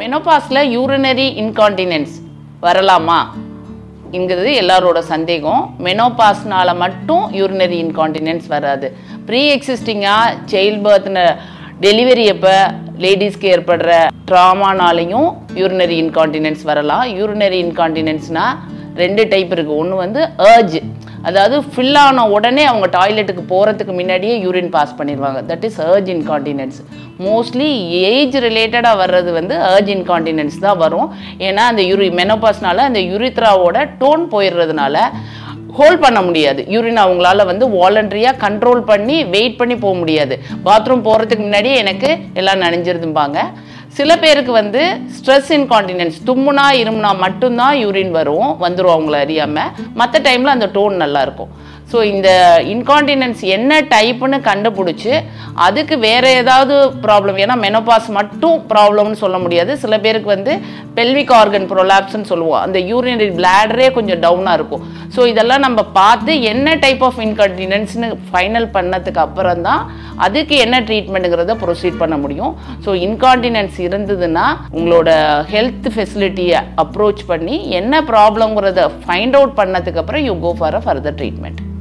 மெனோபாஸில் urinary இன்கான்டினென்ஸ் வரலாமா என்கிறது எல்லாரோட சந்தேகம் மெனோபாஸ்னால மட்டும் யூரினரி இன்கான்டினென்ஸ் வராது ப்ரீ எக்ஸிஸ்டிங்காக சைல்ட் பர்த்னு டெலிவரி அப்போ லேடிஸ்க்கு ஏற்படுற ட்ராமானாலையும் யூரினரி இன்கான்டினென்ஸ் வரலாம் யூரினரி இன்கான்டினென்ஸ்னால் ரெண்டு டைப் இருக்குது ஒன்று வந்து ஏர்ஜ் அதாவது ஃபில் ஆன உடனே அவங்க டாய்லெட்டுக்கு போகிறதுக்கு முன்னாடியே யூரின் பாஸ் பண்ணிடுவாங்க that is urge incontinence mostly age ரிலேட்டடாக வர்றது வந்து ஏர்ஜ் இன்கான்டினென்ஸ் தான் வரும் ஏன்னா அந்த யூரி மெனோபாஸ்னால அந்த யூரித்ராவோட டோன் போயிடுறதுனால ஹோல்ட் பண்ண முடியாது யூரின் அவங்களால வந்து வாலண்டரியாக கண்ட்ரோல் பண்ணி வெயிட் பண்ணி போக முடியாது பாத்ரூம் போகிறதுக்கு முன்னாடியே எனக்கு எல்லாம் நனைஞ்சிருதும்பாங்க சில பேருக்கு வந்து ஸ்ட்ரெஸ் இன்கான்டினென்ஸ் தும்முனா இருமுனா மட்டும்தான் யூரின் வரும் வந்துடும் அவங்கள அறியாமல் மற்ற டைமில் அந்த டோன் நல்லா இருக்கும் ஸோ இந்த இன்கான்டினென்ஸ் என்ன டைப்புன்னு கண்டுபிடிச்சி அதுக்கு வேற ஏதாவது ப்ராப்ளம் ஏன்னா மெனோபாஸ் மட்டும் ப்ராப்ளம்னு சொல்ல முடியாது சில பேருக்கு வந்து பெல்விக் ஆர்கன் ப்ரொலாப்ஸ்னு சொல்லுவோம் அந்த யூரினரி பிளாடரே கொஞ்சம் டவுனாக இருக்கும் ஸோ இதெல்லாம் நம்ம பார்த்து என்ன டைப் ஆஃப் இன்கான்டினென்ஸ்னு ஃபைனல் பண்ணதுக்கு அப்புறம் தான் அதுக்கு என்ன ட்ரீட்மெண்ட்டுங்கிறத ப்ரொசீட் பண்ண முடியும் ஸோ இன்கான்டினென்ஸ் இருந்ததுன்னா உங்களோட ஹெல்த் ஃபெசிலிட்டியை அப்ரோச் பண்ணி என்ன ப்ராப்ளங்கிறத ஃபைண்ட் அவுட் பண்ணதுக்கு அப்புறம் you go for a further treatment